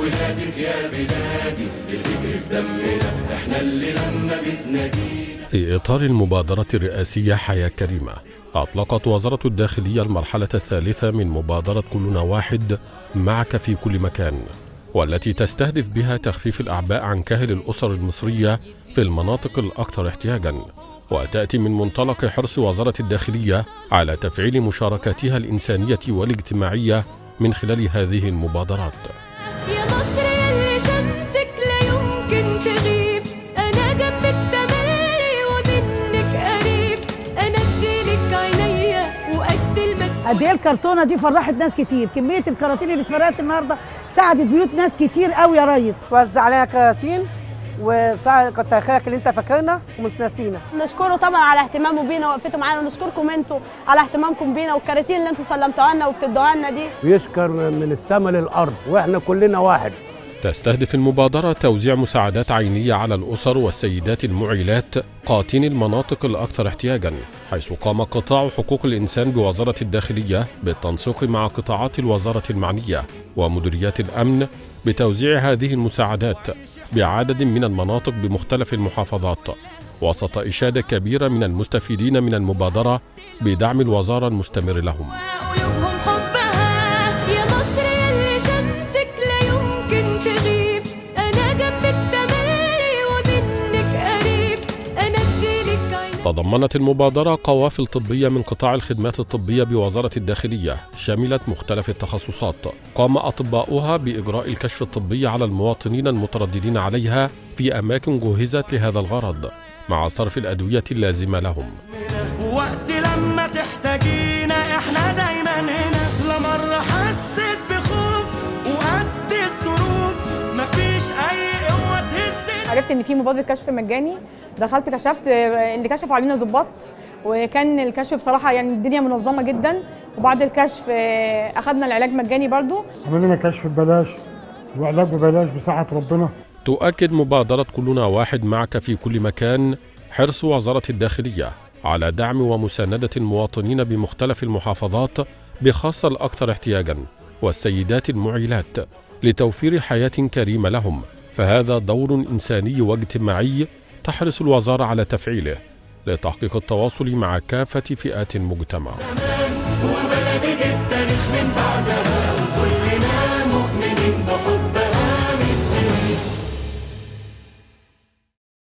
ولادك يا بلادي بتجري في دمنا احنا اللي لما بتنادينا في إطار المبادرة الرئاسية حياة كريمة أطلقت وزارة الداخلية المرحلة الثالثة من مبادرة كلنا واحد معك في كل مكان والتي تستهدف بها تخفيف الأعباء عن كاهل الأسر المصرية في المناطق الأكثر احتياجاً وتأتي من منطلق حرص وزارة الداخلية على تفعيل مشاركاتها الإنسانية والاجتماعية من خلال هذه المبادرات يا مصر يلي شمسك لا يمكن تغيب انا جنبك تملي ومنك قريب انا اديلك عينيا وقد المسؤولية قد ايه الكرتونه دي فرحت ناس كتير كميه الكراتين اللي اتفرقت النهارده ساعدت بيوت ناس كتير قوي يا ريس وزع علينا كراتين وبصراحه كتر خيرك اللي انت فاكرنا ومش ناسينا نشكره طبعا على اهتمامه بينا ووقفته معانا ونشكركم انتوا على اهتمامكم بينا والكراتين اللي انتوا سلمتوها لنا وبتدوها لنا دي ويشكر من السماء للارض واحنا كلنا واحد تستهدف المبادرة توزيع مساعدات عينية على الأسر والسيدات المعيلات قاتين المناطق الأكثر احتياجاً حيث قام قطاع حقوق الإنسان بوزارة الداخلية بالتنسيق مع قطاعات الوزارة المعنية ومديريات الأمن بتوزيع هذه المساعدات بعدد من المناطق بمختلف المحافظات وسط إشادة كبيرة من المستفيدين من المبادرة بدعم الوزارة المستمر لهم وقلوبهم حبها يا مصر يلي شمسك لا يمكن تغيب انا جنبك تملي ومنك قريب انا اديلك عينيا تضمنت المبادرة قوافل طبية من قطاع الخدمات الطبية بوزارة الداخلية شملت مختلف التخصصات قام أطباؤها بإجراء الكشف الطبي على المواطنين المترددين عليها في أماكن جهزت لهذا الغرض مع صرف الأدوية اللازمة لهم ووقت لما تحتاجينا احنا دايما هنا لا مرة حسيت بخوف وقد الظروف مفيش اي قوة تهزنا عرفت ان في مبادره كشف مجاني دخلت كشفت اللي كشفوا علينا ظباط وكان الكشف بصراحه يعني الدنيا منظمه جدا وبعد الكشف آه، اخذنا العلاج مجاني برضو عملنا لنا كشف ببلاش وعلاج ببلاش بساعة ربنا تؤكد مبادرة كلنا واحد معك في كل مكان حرص وزارة الداخلية على دعم ومساندة المواطنين بمختلف المحافظات بخاصة الأكثر احتياجا والسيدات المعيلات لتوفير حياة كريمة لهم فهذا دور إنساني واجتماعي تحرص الوزارة على تفعيله لتحقيق التواصل مع كافة فئات المجتمع وبلدي التاريخ من بعدها وكلنا مؤمنين بحب